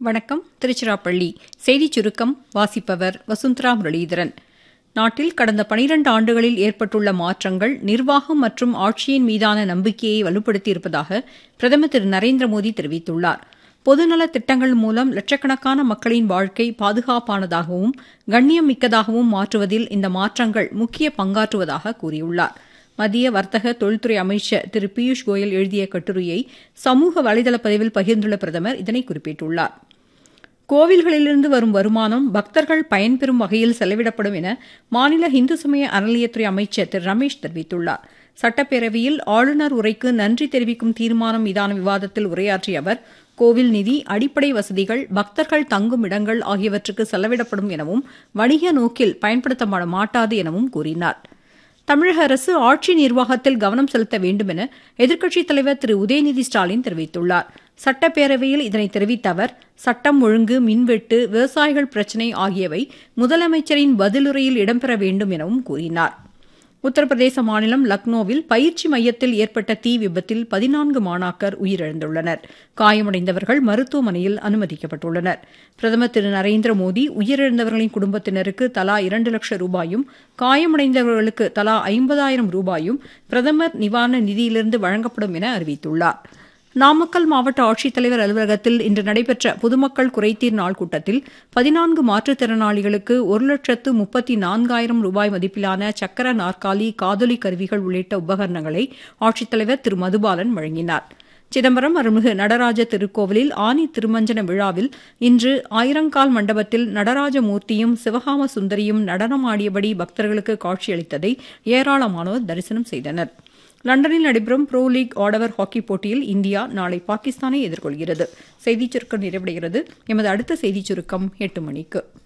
வணக்கம் திருச்சிராப்பள்ளி செய்திச் சுருக்கம் வாசிப்பவர் வசுந்தரா முரளீதரன் நாட்டில் கடந்த பனிரண்டு ஆண்டுகளில் ஏற்பட்டுள்ள மாற்றங்கள் நிர்வாகம் மற்றும் ஆட்சியின் மீதான நம்பிக்கையை வலுப்படுத்தியிருப்பதாக பிரதமர் திரு நரேந்திர மோடி தெரிவித்துள்ளார் பொதுநல திட்டங்கள் மூலம் லட்சக்கணக்கான மக்களின் வாழ்க்கை பாதுகாப்பானதாகவும் கண்ணியம் மிக்கதாகவும் மாற்றுவதில் இந்த மாற்றங்கள் முக்கிய பங்காற்றுவதாக கூறியுள்ளார் மத்திய வர்த்தக தொழில்துறை அமைச்சர் திரு பியூஷ் கோயல் எழுதிய கட்டுரையை சமூக வலைதள பதிவில் பகிர்ந்துள்ள பிரதமர் இதனை குறிப்பிட்டுள்ளார் கோவில்களிலிருந்து வரும் வருமானம் பக்தர்கள் பயன்பெறும் வகையில் செலவிடப்படும் என மாநில இந்து சமய அறநிலையத்துறை அமைச்சர் திரு ரமேஷ் தெரிவித்துள்ளார் சட்டப்பேரவையில் ஆளுநர் உரைக்கு நன்றி தெரிவிக்கும் தீர்மானம் மீதான விவாதத்தில் உரையாற்றிய அவர் கோவில் நிதி அடிப்படை வசதிகள் பக்தர்கள் தங்கும் இடங்கள் ஆகியவற்றுக்கு செலவிடப்படும் எனவும் வணிக நோக்கில் பயன்படுத்தப்பட மாட்டாது எனவும் கூறினார் தமிழக அரசு ஆட்சி நிர்வாகத்தில் கவனம் செலுத்த வேண்டும் என எதிர்க்கட்சித் தலைவர் திரு உதயநிதி ஸ்டாலின் தெரிவித்துள்ளார் சட்டப்பேரவையில் இதனை தெரிவித்த அவர் சட்டம் ஒழுங்கு மின்வெட்டு விவசாயிகள் பிரச்சினை ஆகியவை முதலமைச்சரின் பதிலுரையில் இடம்பெற வேண்டும் எனவும் கூறினார் உத்தரப்பிரதேச மாநிலம் லக்னோவில் பயிற்சி மையத்தில் ஏற்பட்ட தீ விபத்தில் பதினான்கு மாணாக்கர் உயிரிழந்துள்ளனர் காயமடைந்தவர்கள் மருத்துவமனையில் அனுமதிக்கப்பட்டுள்ளனர் பிரதமர் திரு நரேந்திர மோடி உயிரிழந்தவர்களின் குடும்பத்தினருக்கு தலா இரண்டு லட்சம் ரூபாயும் காயமடைந்தவர்களுக்கு தலா ஐம்பதாயிரம் ரூபாயும் பிரதமர் நிவாரண நிதியிலிருந்து வழங்கப்படும் என அறிவித்துள்ளார் நாமக்கல் மாவட்ட ஆட்சித்தலைவர் அலுவலகத்தில் இன்று நடைபெற்ற பொதுமக்கள் குறைதீர் நாள் கூட்டத்தில் பதினான்கு மாற்றுத்திறனாளிகளுக்கு ஒரு லட்சத்து முப்பத்தி நான்காயிரம் ரூபாய் மதிப்பிலான சக்கர நாற்காலி காதொலி கருவிகள் உள்ளிட்ட உபகரணங்களை ஆட்சித்தலைவர் திரு மதுபாலன் வழங்கினார் சிதம்பரம் அருள்மிகு நடராஜ திருக்கோவிலில் ஆனி திருமஞ்சன விழாவில் இன்று ஆயிரங்கால் மண்டபத்தில் நடராஜ மூர்த்தியும் சிவகாம சுந்தரியும் நடனமாடியபடி பக்தர்களுக்கு காட்சியளித்ததை ஏராளமானோர் தரிசனம் செய்தனர் லண்டனில் நடைபெறும் ப்ரோ லீக் ஆடவர் ஹாக்கி போட்டியில் இந்தியா நாளை பாகிஸ்தானை எதிர்கொள்கிறது செய்திச் சுருக்கம் நிறைவடைகிறது எமது அடுத்த செய்திச் சுருக்கம் எட்டு மணிக்கு